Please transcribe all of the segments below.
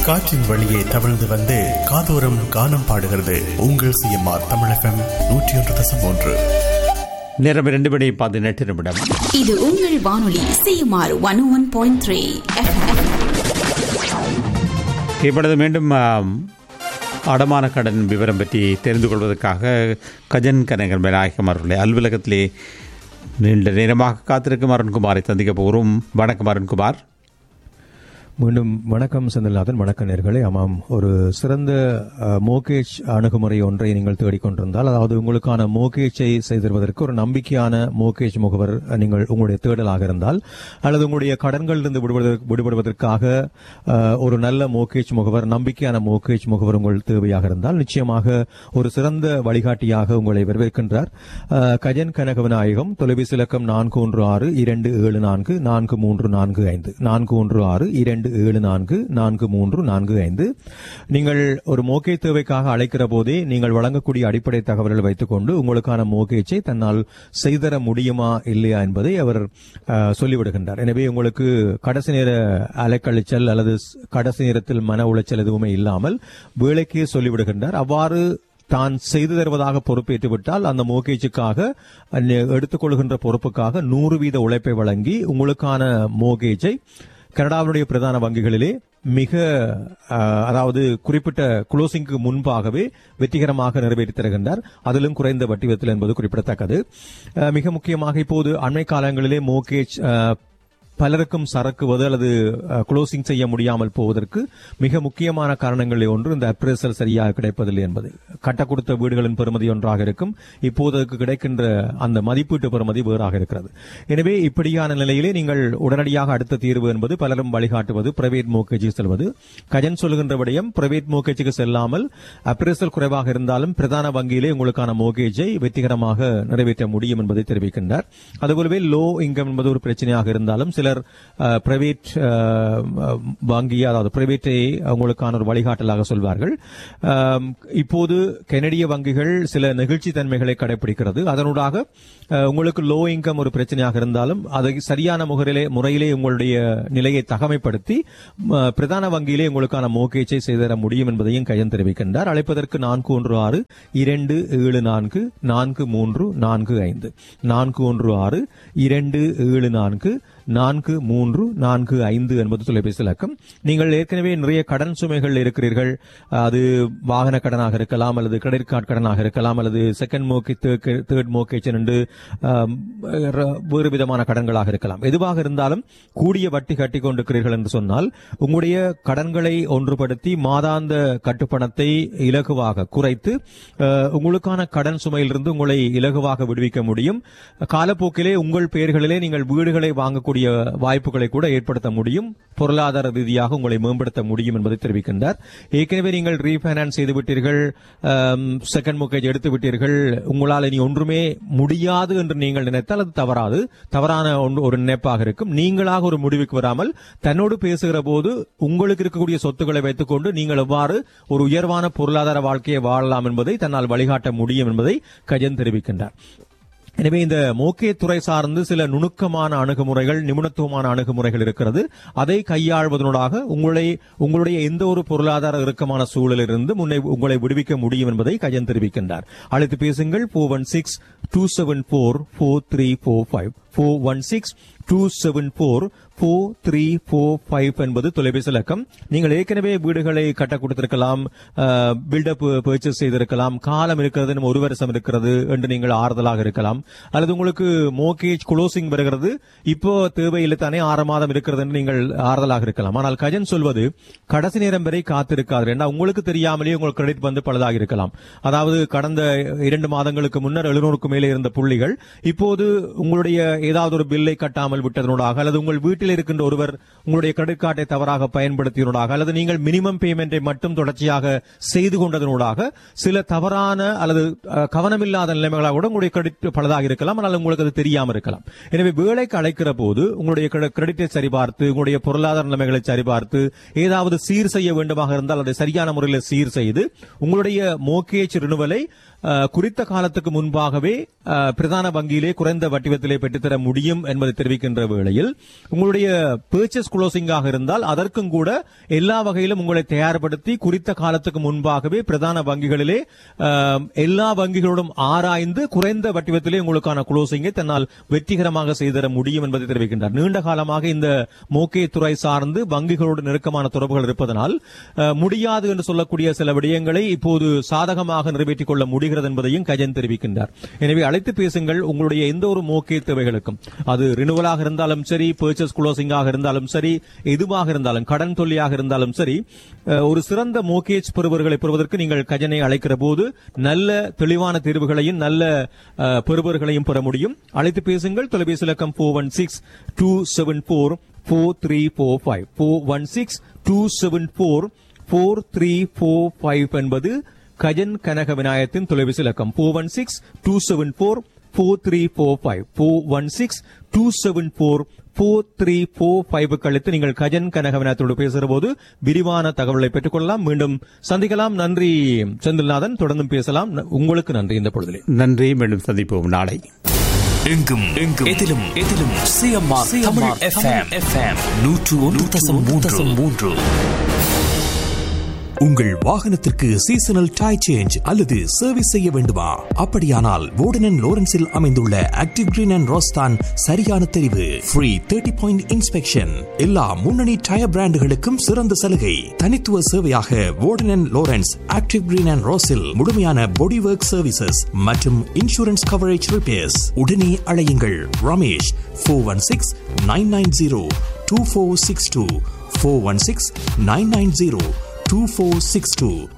காற்றின் வழியே தவழ்ந்து வந்து காதோரம் கானம் பாடுகிறது உங்கள் சிஎம்ஆர் தமிழ் எஃப்எம் நூற்றி ஒன்று தசம் ஒன்று நேரம் இரண்டு மணி பதினெட்டு நிமிடம் இது உங்கள் வானொலி CMR one one point three இப்பொழுது மீண்டும் ஆம், அடமான கடன் விவரம் பற்றி தெரிந்து கொள்வதற்காக கஜன் கனகர் விநாயகம் அவர்களுடைய அலுவலகத்திலே நீண்ட நேரமாக காத்திருக்கும் அருண்குமாரை சந்திக்க போகிறோம் வணக்கம் அருண்குமார் மீண்டும் வணக்கம் செந்தில்நாதன் வணக்க நேர்களே ஆமாம் ஒரு சிறந்த மோகேஜ் அணுகுமுறை ஒன்றை நீங்கள் தேடிக்கொண்டிருந்தால் அதாவது உங்களுக்கான மோகேஜை செய்திருவதற்கு ஒரு நம்பிக்கையான மோகேஜ் முகவர் நீங்கள் உங்களுடைய தேடலாக இருந்தால் அல்லது உங்களுடைய கடன்களிலிருந்து விடுபடுவதற்கு விடுபடுவதற்காக அஹ், ஒரு நல்ல மோகேஜ் முகவர் நம்பிக்கையான மோகேஜ் முகவர் உங்கள் தேவையாக இருந்தால் நிச்சயமாக ஒரு சிறந்த வழிகாட்டியாக உங்களை வரவேற்கின்றார் அஹ், கஜன் கனகவிநாயகம் தொலைபேசி இலக்கம் நான்கு ஒன்று ஆறு இரண்டு ஏழு நான்கு நான்கு மூன்று நான்கு ஐந்து நான்கு ஒன்று ஆறு இரண்டு ஏழு நான்கு நான்கு மூன்று நான்கு ஐந்து நீங்கள் ஒரு மோகே தேவைக்காக அழைக்கிற போதே நீங்கள் வழங்கக்கூடிய அடிப்படை தகவல்களை வைத்துக்கொண்டு உங்களுக்கான மோகேஜை தன்னால் செய்தர முடியுமா இல்லையா என்பதை அவர் அஹ், சொல்லிவிடுகின்றார் எனவே உங்களுக்கு கடைசி நேர அலைக்கழிச்சல் அல்லது ஸ்- கடைசி நேரத்தில் மன உளைச்சல் எதுவுமே இல்லாமல் வேலைக்கே சொல்லிவிடுகின்றார் அவ்வாறு தான் செய்து தருவதாக பொறுப்பேற்று விட்டால் அந்த மோகேஜுக்காக அந்ந- எடுத்துக்கொள்கின்ற பொறுப்புக்காக நூறு வீத உழைப்பை வழங்கி உங்களுக்கான மோகேஜை கனடாவினுடைய பிரதான வங்கிகளிலே மிக அஹ், அதாவது குறிப்பிட்ட குளோசிங்க்கு முன்பாகவே வெற்றிகரமாக நிறைவேற்றி தருகின்றார் அதிலும் குறைந்த வட்டி விதத்தில் என்பது குறிப்பிடத்தக்கது அஹ், மிக முக்கியமாக இப்போது அண்மை காலங்களிலே மோகேஜ் அஹ், பலருக்கும் சரக்குவது அல்லது க்ளோசிங் செய்ய முடியாமல் போவதற்கு மிக முக்கியமான காரணங்களில் ஒன்று இந்த அப்ரேசல் சரியாக கிடைப்பதில்லை என்பது கட்ட கொடுத்த வீடுகளின் பெறுமதி ஒன்றாக இருக்கும் இப்போது அதுக்கு கிடைக்கின்ற அந்த மதிப்பீட்டு பெறுமதி வேறாக இருக்கிறது எனவே இப்படியான நிலையிலே நீங்கள் உடனடியாக அடுத்த தீர்வு என்பது பலரும் வழிகாட்டுவது பிரைவேட் மோக்கேஜுக்கு செல்வது கஜன் சொல்லுகின்ற விடயம் பிரைவேட் மோக்கேஜுக்கு செல்லாமல் அப்ரேசல் குறைவாக இருந்தாலும் பிரதான வங்கியிலே உங்களுக்கான மோகேஜை வெற்றிகரமாக நிறைவேற்ற முடியும் என்பதை தெரிவிக்கின்றார் அதுபோலவே லோ இன்கம் என்பது ஒரு பிரச்சனையாக இருந்தாலும் சிலர் பிரைவேட் வங்கி அதாவது பிரைவேட்டை உங்களுக்கான ஒரு வழிகாட்டலாக சொல்வார்கள் ஆம், இப்போது கெனடிய வங்கிகள் சில நெகிழ்ச்சி தன்மைகளை கடைபிடிக்கிறது அதனூடாக அஹ், உங்களுக்கு லோ இன்கம் ஒரு பிரச்சனையாக இருந்தாலும் அதை சரியான முறையிலே முறையிலே உங்களுடைய நிலையை தகமைப்படுத்தி ம, பிரதான வங்கியிலே உங்களுக்கான மோகேஜை செய்தர முடியும் என்பதையும் கையன் தெரிவிக்கின்றார் அழைப்பதற்கு நான்கு ஒன்று ஆறு இரண்டு ஏழு நான்கு நான்கு மூன்று நான்கு ஐந்து நான்கு ஒன்று ஆறு இரண்டு ஏழு நான்கு நான்கு மூன்று நான்கு ஐந்து என்பது தொலைபேசி இலக்கம் நீங்கள் ஏற்கனவே நிறைய கடன் சுமைகள் இருக்கிறீர்கள் அது வாகன கடனாக இருக்கலாம் அல்லது கிரெடிட் கார்டு கடனாக இருக்கலாம் அல்லது செகண்ட் மோக்கி தேர்ட் மோக்கேஜ் என்று ஆம், ர- வேறு விதமான கடன்களாக இருக்கலாம் எதுவாக இருந்தாலும் கூடிய வட்டி கட்டி கொண்டிருக்கிறீர்கள் என்று சொன்னால் உங்களுடைய கடன்களை ஒன்றுபடுத்தி மாதாந்த கட்டுப்பணத்தை இலகுவாக குறைத்து அஹ், உங்களுக்கான கடன் சுமையிலிருந்து உங்களை இலகுவாக விடுவிக்க முடியும் காலப்போக்கிலே உங்கள் பெயர்களிலே நீங்கள் வீடுகளை வாங்கக்கூடிய வாய்ப்புகளை கூட ஏற்படுத்த முடியும் பொருளாதார ரீதியாக உங்களை மேம்படுத்த முடியும் என்பதை தெரிவிக்கின்றார் ஏற்கனவே நீங்கள் ரீபைனான்ஸ் செய்து விட்டீர்கள் செகண்ட் மோக்கேஜ் எடுத்து விட்டீர்கள் உங்களால் இனி ஒன்றுமே முடியாது என்று நீங்கள் நினைத்தால் அது தவறாது தவறான ஒன்று ஒரு நினைப்பாக இருக்கும் நீங்களாக ஒரு முடிவுக்கு வராமல் தன்னோடு பேசுகிற போது உங்களுக்கு இருக்கக்கூடிய சொத்துக்களை வைத்துக்கொண்டு நீங்கள் எவ்வாறு ஒரு உயர்வான பொருளாதார வாழ்க்கையை வாழலாம் என்பதை தன்னால் வழிகாட்ட முடியும் என்பதை கஜன் தெரிவிக்கின்றார் எனவே இந்த மோக்கே துறை சார்ந்து சில நுணுக்கமான அணுகுமுறைகள் நிபுணத்துவமான அணுகுமுறைகள் இருக்கிறது அதை கையாள்வதனூடாக உங்களை உங்களுடைய எந்த ஒரு பொருளாதார இறுக்கமான சூழலிலிருந்து முன்னே உங்களை விடுவிக்க முடியும் என்பதை கஜன் தெரிவிக்கின்றார் அழைத்து பேசுங்கள் four one six two seven four four three four five four one six two seven four four three four five என்பது தொலைபேசி இலக்கம் நீங்கள் ஏற்கனவே வீடுகளை கட்ட கொடுத்திருக்கலாம் பில்டப் பர்ச்சேஸ் செய்திருக்கலாம் காலம் இருக்கிறது இன்னும் ஒரு வருஷம் இருக்கிறது என்று நீங்கள் ஆறுதலாக இருக்கலாம் அல்லது உங்களுக்கு மோகேஜ் குளோசிங் வருகிறது இப்போ தேவையில்லை தானே ஆறு மாதம் இருக்கிறது என்று நீங்கள் ஆறுதலாக இருக்கலாம் ஆனால் கஜன் சொல்வது கடைசி நேரம் வரை காத்திருக்காது ஏன்னா உங்களுக்கு தெரியாமலே உங்கள் கிரெடிட் வந்து பழுதாக இருக்கலாம் அதாவது கடந்த இரண்டு மாதங்களுக்கு முன்னர் எழுநூறுக்கு மேலே இருந்த புள்ளிகள் இப்போது உங்களுடைய ஏதாவது ஒரு பில்லை கட்டாமல் விட்டதனூடாக அல்லது உங்கள் வீட்டில் இருக்கின்ற ஒருவர் உங்களுடைய கிரெடிட் கார்டை தவறாக பயன்படுத்தியதனூடாக அல்லது நீங்கள் மினிமம் பேமெண்டை மட்டும் தொடர்ச்சியாக செய்து கொண்டதனூடாக சில தவறான அல்லது அஹ், கவனமில்லாத நிலைமைகளாக கூட உங்களுடைய கிரெடிட் பலதாக இருக்கலாம் ஆனால் உங்களுக்கு அது தெரியாமல் இருக்கலாம் எனவே வேலைக்கு அழைக்கிற போது உங்களுடைய கிரெ- கிரெடிட்டை சரிபார்த்து உங்களுடைய பொருளாதார நிலைமைகளை சரிபார்த்து ஏதாவது சீர் செய்ய வேண்டுமாக இருந்தால் அதை சரியான முறையில் சீர் செய்து உங்களுடைய மோகேஜ் ரினுவலை அஹ், குறித்த காலத்துக்கு முன்பாகவே அஹ், பிரதான வங்கியிலே குறைந்த வட்டிவத்திலே பெற்றுத் தர முடியும் என்பதை தெரிவிக்கின்ற வேளையில் உங்களுடைய பர்ச்சேஸ் குளோசிங்காக இருந்தால் அதற்கும் கூட எல்லா வகையிலும் உங்களை தயார்படுத்தி குறித்த காலத்துக்கு முன்பாகவே பிரதான வங்கிகளிலே ஆம், எல்லா வங்கிகளோடும் ஆராய்ந்து குறைந்த வட்டிவத்திலே உங்களுக்கான குளோசிங்கை தன்னால் வெற்றிகரமாக செய்தர முடியும் என்பதை தெரிவிக்கின்றார் நீண்ட காலமாக இந்த மோக்கே துறை சார்ந்து வங்கிகளோடு நெருக்கமான தொடர்புகள் இருப்பதனால் அஹ், முடியாது என்று சொல்லக்கூடிய சில விடயங்களை இப்போது சாதகமாக நிறைவேற்றிக் கொள்ள முடிகிறது என்பதையும் கஜன் தெரிவிக்கின்றார் எனவே அழைத்து பேசுங்கள் உங்களுடைய எந்த ஒரு மோக்கே தேவைகளுக்கும் அது ரினுவலாக இருந்தாலும் சரி பர்ச்சேஸ் குளோசிங்காக இருந்தாலும் சரி எதுவாக இருந்தாலும் கடன் தொல்லியாக இருந்தாலும் சரி அஹ், ஒரு சிறந்த மோகேஜ் பெறுபவர்களை பெறுவதற்கு நீங்கள் கஜனை அழைக்கிற போது நல்ல தெளிவான தீர்வுகளையும் நல்ல அஹ், பெறுபவர்களையும் பெற முடியும் அழைத்து பேசுங்கள் தொலைபேசி இலக்கம் four one six two seven four four three four five four one six two seven four four three four five என்பது கஜன் கனக விநாயகத்தின் தொலைபேசி இலக்கம் four one six two seven four four three four five four one six two seven four four three four five கழித்து நீங்கள் கஜன் கனக விநாயகத்தோடு பேசுகிற போது விரிவான தகவலை பெற்றுக்கொள்ளலாம் மீண்டும் சந்திக்கலாம் நன்றி செந்தில்நாதன் தொடர்ந்தும் பேசலாம் ந- உங்களுக்கு நன்றி இந்த பொழுதிலே நன்றி மீண்டும் சந்திப்போம் நாளை எங்கும் எங்கும் எதிலும் எதிலும் சிஎம்ஆர் தமிழ் எஃப்எம் எஃப்எம் நூற்று ஒன்று தசம் மூன்று மூன்று உங்கள் வாகனத்திற்கு சீசனல் டை சேஞ்ச் அல்லது சர்வீஸ் செய்ய வேண்டுமா அப்படியானால் வோர்டன் லோரன்ஸில் அமைந்துள்ள ஆக்டிவ் கிரீன் அண்ட் ரோஸ்தான் சரியான தெரிவு ஃப்ரீ தேர்ட்டி பாயிண்ட் இன்ஸ்பெக்ஷன் எல்லா முன்னணி டயர் பிராண்டுகளுக்கும் சிறந்த சலுகை தனித்துவ சேவையாக Worden Lawrence active green and ரோஸில் முழுமையான பாடி ஒர்க் சர்வீசஸ் மற்றும் இன்சூரன்ஸ் கவரேஜ் ரிப்பேர்ஸ் உடனே அழையுங்கள் Ramesh four one six nine nine zero two four six two four one six nine nine zero 2462.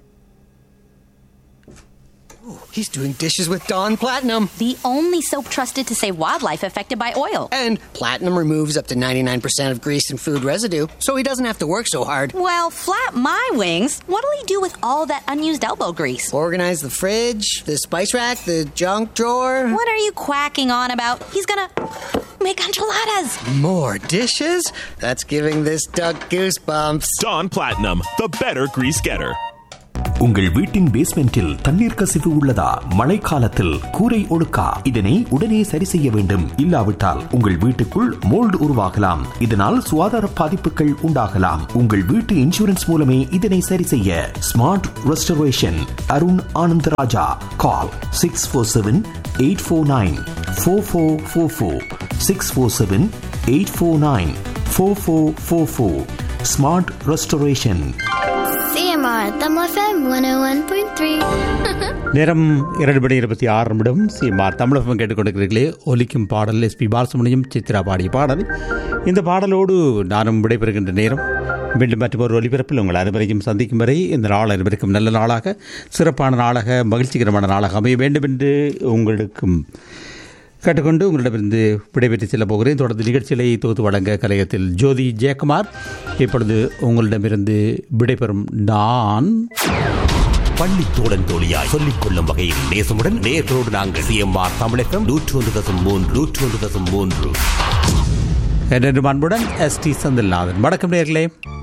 He's doing dishes with Dawn Platinum. The only soap trusted to save wildlife affected by oil. And Platinum removes up to 99% of grease and food residue, so he doesn't have to work so hard. Well, flap my wings. What'll he do with all that unused elbow grease? Organize the fridge, the spice rack, the junk drawer. What are you quacking on about? He's gonna make enchiladas. More dishes? That's giving this duck goosebumps. Dawn Platinum, the better grease getter. உங்கள் வீட்டின் பேஸ்மெண்டில் தண்ணீர் கசிவு உள்ளதா மழைக்காலத்தில் கூரை ஒழுக்கா இதனை உடனே சரி செய்ய வேண்டும் இல்லாவிட்டால் உங்கள் வீட்டுக்குள் மோல்டு உருவாகலாம் இதனால் சுகாதார பாதிப்புகள் உண்டாகலாம் உங்கள் வீட்டு இன்சூரன்ஸ் மூலமே இதனை சரி செய்ய smart restoration Arun Anandarajah call six four seven eight four nine four four four four six four seven eight four nine four four four four smart restoration CMR, Tamil FM 101.3. நேரம் இரண்டு மணி இருபத்தி ஆறு நிமிடம் சீமார் தமிழகம் கேட்டுக்கொண்டிருக்கிறீர்களே ஒலிக்கும் பாடல் எஸ்பி பாலசுமணியும் சித்ரா பாடிய பாடல் இந்த பாடலோடு நானும் விடைபெறுகின்ற நேரம் மீண்டும் மற்றொரு ஒலிபரப்பில் உங்கள் அனைவரையும் சந்திக்கும் வரை இந்த நாள் அனைவருக்கும் நல்ல நாளாக சிறப்பான நாளாக மகிழ்ச்சிகரமான நாளாக அமைய வேண்டும் என்று உங்களுக்கும் கேட்டுக்கொண்டு உங்களிடமிருந்து விடைபெற்று செல்ல போகிறேன் தொடர்ந்து நிகழ்ச்சிகளை தொகுத்து வழங்க கலையத்தில் ஜோதி ஜெயக்குமார் இப்பொழுது உங்களிடமிருந்து விடைபெறும் நான் பள்ளி தோழன் தோழியாய் சொல்லிக் கொள்ளும் வகையில் நேசமுடன் நேர்களோடு நாங்கள் சிஎம்ஆர் தமிழகம் நூற்றி ஒன்று தசம் மூன்று நூற்றி ஒன்று தசம் மூன்று என்று அன்புடன் எஸ் டி செந்தில்நாதன் வணக்கம் நேர்களே